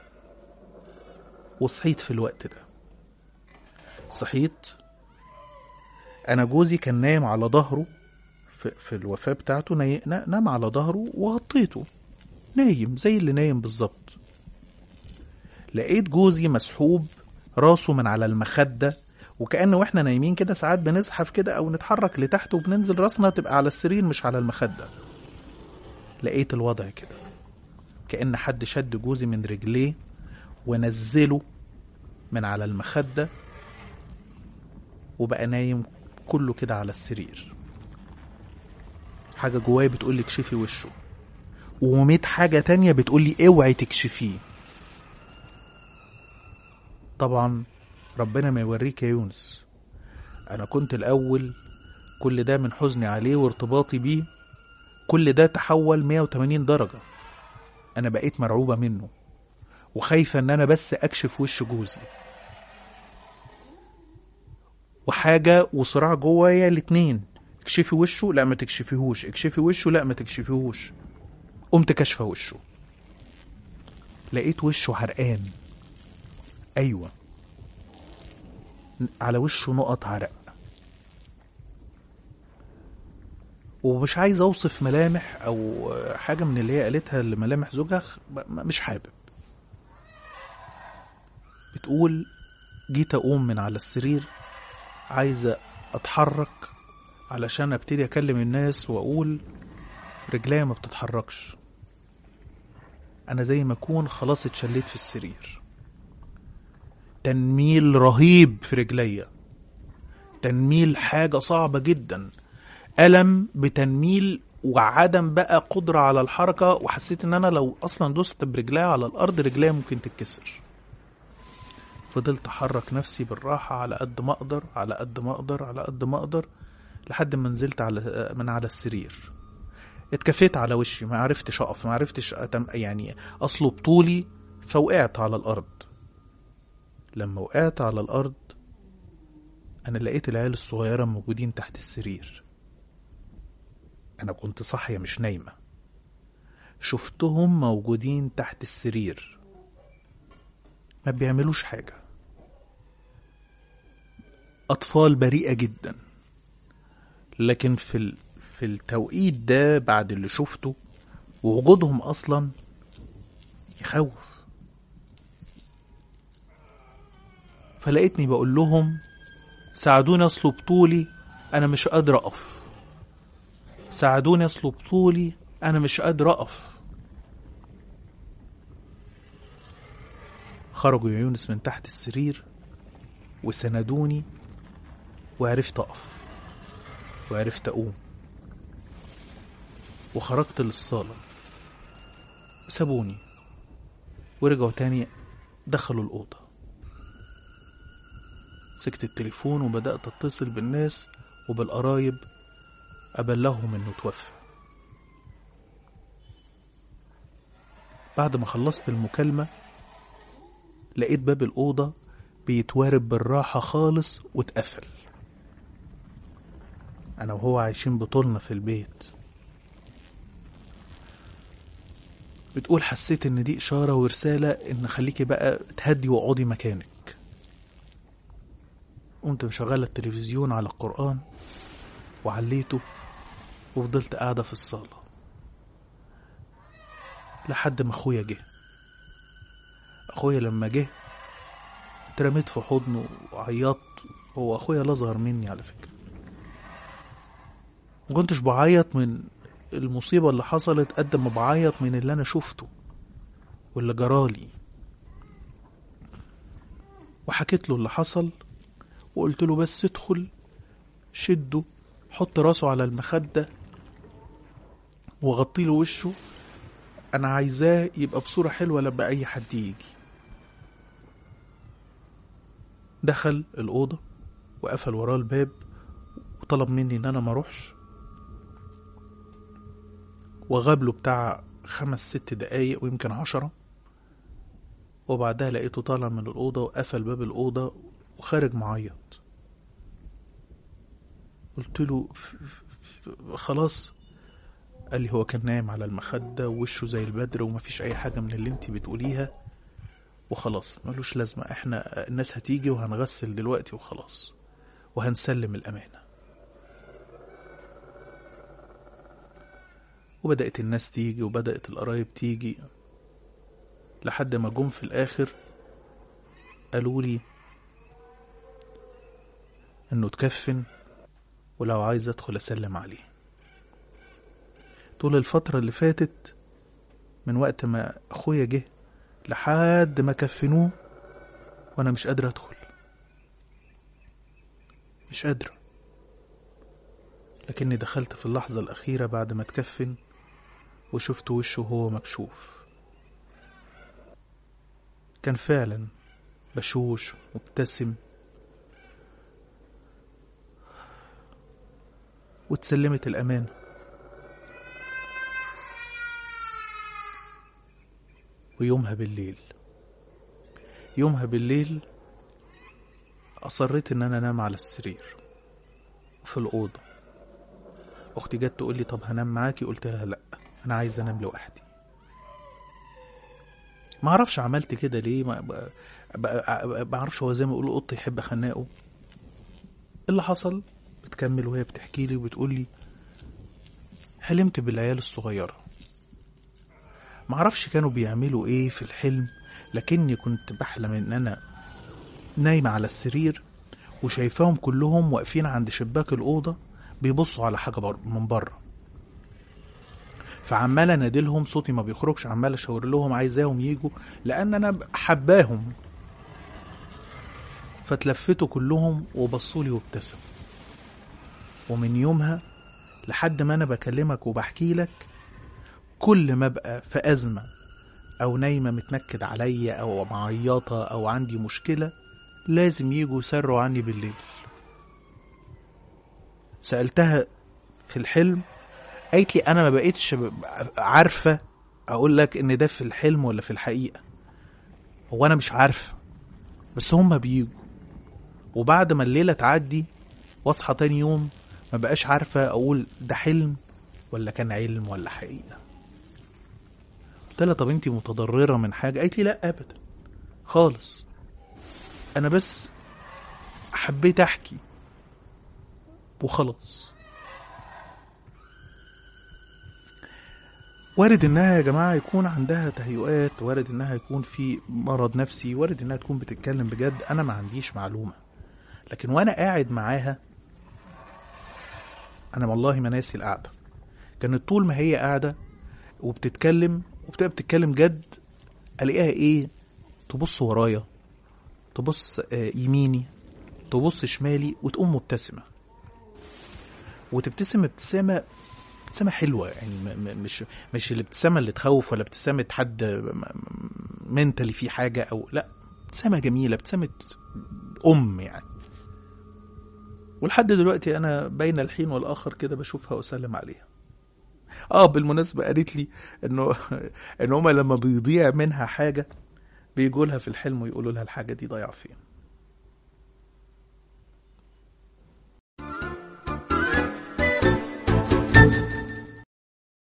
Speaker 2: وصحيت في الوقت ده صحيت أنا جوزي كان نايم على ظهره في, في الوفاة بتاعته ناي... نام على ظهره وغطيته نايم زي اللي نايم بالظبط لقيت جوزي مسحوب راسه من على المخدة وكأن واحنا نايمين كده ساعات بنزحف كده أو نتحرك لتحت وبننزل راسنا تبقى على السرير مش على المخدة لقيت الوضع كده كأن حد شد جوزي من رجليه ونزله من على المخدة وبقى نايم كله كده على السرير حاجة جوايا بتقولي اكشفي وشه وميت حاجة تانية بتقولي اوعي تكشفيه طبعا ربنا ما يوريك يا يونس انا كنت الاول كل ده من حزني عليه وارتباطي بيه كل ده تحول 180 درجة انا بقيت مرعوبة منه وخايفة ان انا بس اكشف وش جوزي وحاجة وصراع جوايا الاتنين اكشفي وشه لا ما تكشفيهوش اكشفي وشه لا ما تكشفيهوش قمت كشفة وشه لقيت وشه حرقان ايوه على وشه نقط عرق ومش عايز اوصف ملامح او حاجه من اللي هي قالتها لملامح زوجها مش حابب بتقول جيت اقوم من على السرير عايزه اتحرك علشان ابتدي اكلم الناس واقول رجليا ما بتتحركش انا زي ما اكون خلاص اتشليت في السرير تنميل رهيب في رجليا تنميل حاجة صعبة جدا ألم بتنميل وعدم بقى قدرة على الحركة وحسيت ان انا لو اصلا دوست برجليا على الارض رجليا ممكن تتكسر فضلت احرك نفسي بالراحة على قد ما اقدر على قد ما اقدر على قد ما اقدر لحد ما نزلت على من على السرير اتكفيت على وشي ما عرفتش اقف ما عرفتش أتم يعني اصلب طولي فوقعت على الارض لما وقعت على الارض انا لقيت العيال الصغيره موجودين تحت السرير انا كنت صاحيه مش نايمه شفتهم موجودين تحت السرير ما بيعملوش حاجه اطفال بريئه جدا لكن في ال... في التوقيت ده بعد اللي شفته ووجودهم اصلا يخوف فلقيتني بقول لهم ساعدوني اصلب طولي انا مش قادر اقف ساعدوني اصلب طولي انا مش قادر اقف خرجوا يا يونس من تحت السرير وسندوني وعرفت اقف وعرفت اقوم وخرجت للصالة سابوني ورجعوا تاني دخلوا الأوضة مسكت التليفون وبدأت أتصل بالناس وبالقرايب أبلغهم إنه توفى بعد ما خلصت المكالمة لقيت باب الأوضة بيتوارب بالراحة خالص واتقفل أنا وهو عايشين بطولنا في البيت بتقول حسيت ان دي اشاره ورساله ان خليكي بقى تهدي واقعدي مكانك قمت مشغله التلفزيون على القران وعليته وفضلت قاعده في الصاله لحد ما اخويا جه اخويا لما جه اترميت في حضنه وعيطت هو اخويا الاصغر مني على فكره ما كنتش بعيط من المصيبة اللي حصلت قد ما بعيط من اللي أنا شفته واللي جرالي وحكيت له اللي حصل وقلت له بس ادخل شده حط راسه على المخدة وغطي له وشه انا عايزاه يبقى بصورة حلوة لما اي حد يجي دخل الأوضة وقفل وراه الباب وطلب مني ان انا ما اروحش وغاب له بتاع خمس ست دقايق ويمكن عشرة وبعدها لقيته طالع من الأوضة وقفل باب الأوضة وخارج معيط قلت له ف- ف- ف- خلاص قال لي هو كان نايم على المخدة ووشه زي البدر ومفيش أي حاجة من اللي انتي بتقوليها وخلاص ملوش لازمة احنا الناس هتيجي وهنغسل دلوقتي وخلاص وهنسلم الأمانة وبدأت الناس تيجي وبدأت القرايب تيجي لحد ما جم في الآخر قالوا لي إنه اتكفن ولو عايز أدخل أسلم عليه طول الفترة اللي فاتت من وقت ما أخويا جه لحد ما كفنوه وأنا مش قادر أدخل مش قادرة لكني دخلت في اللحظة الأخيرة بعد ما اتكفن وشفت وشه وهو مكشوف كان فعلا بشوش مبتسم واتسلمت الأمانة ويومها بالليل يومها بالليل أصريت إن أنا أنام على السرير في الأوضة أختي جت تقول لي طب هنام معاكي قلت لها لأ أنا عايز أنام لوحدي ما اعرفش عملت كده ليه ما ب- ب- ما اعرفش هو زي ما يقولوا قط يحب خناقه اللي حصل بتكمل وهي بتحكي لي وبتقول لي حلمت بالعيال الصغيره ما اعرفش كانوا بيعملوا ايه في الحلم لكني كنت بحلم ان انا نايمه على السرير وشايفاهم كلهم واقفين عند شباك الاوضه بيبصوا على حاجه بر من بره فعمال انادلهم صوتي ما بيخرجش عمال اشاور لهم عايزاهم يجوا لان انا حباهم فتلفتوا كلهم وبصوا لي وابتسموا ومن يومها لحد ما انا بكلمك وبحكي لك كل ما ابقى في ازمه او نايمه متنكد عليا او معيطه او عندي مشكله لازم يجوا يسروا عني بالليل سالتها في الحلم قالت لي انا ما بقيتش ب- عارفه اقول لك ان ده في الحلم ولا في الحقيقه هو انا مش عارفه بس هما بيجوا وبعد ما الليله تعدي واصحى تاني يوم ما بقاش عارفه اقول ده حلم ولا كان علم ولا حقيقه قلت لها طب انت متضرره من حاجه قالت لي لا ابدا خالص انا بس حبيت احكي وخلاص وارد انها يا جماعه يكون عندها تهيؤات وارد انها يكون في مرض نفسي وارد انها تكون بتتكلم بجد انا ما عنديش معلومه لكن وانا قاعد معاها انا والله ما ناسي القعده كانت طول ما هي قاعده وبتتكلم وبتبقى بتتكلم جد الاقيها ايه تبص ورايا تبص آه، يميني تبص شمالي وتقوم مبتسمه وتبتسم ابتسامه ابتسامه حلوه يعني م- م- مش مش الابتسامه اللي تخوف ولا ابتسامه حد منتلي فيه حاجه او لا ابتسامه جميله ابتسامه ام يعني ولحد دلوقتي انا بين الحين والاخر كده بشوفها واسلم عليها اه بالمناسبه قالت لي انه ان هما لما بيضيع منها حاجه بيجوا لها في الحلم ويقولوا لها الحاجه دي ضايعه فين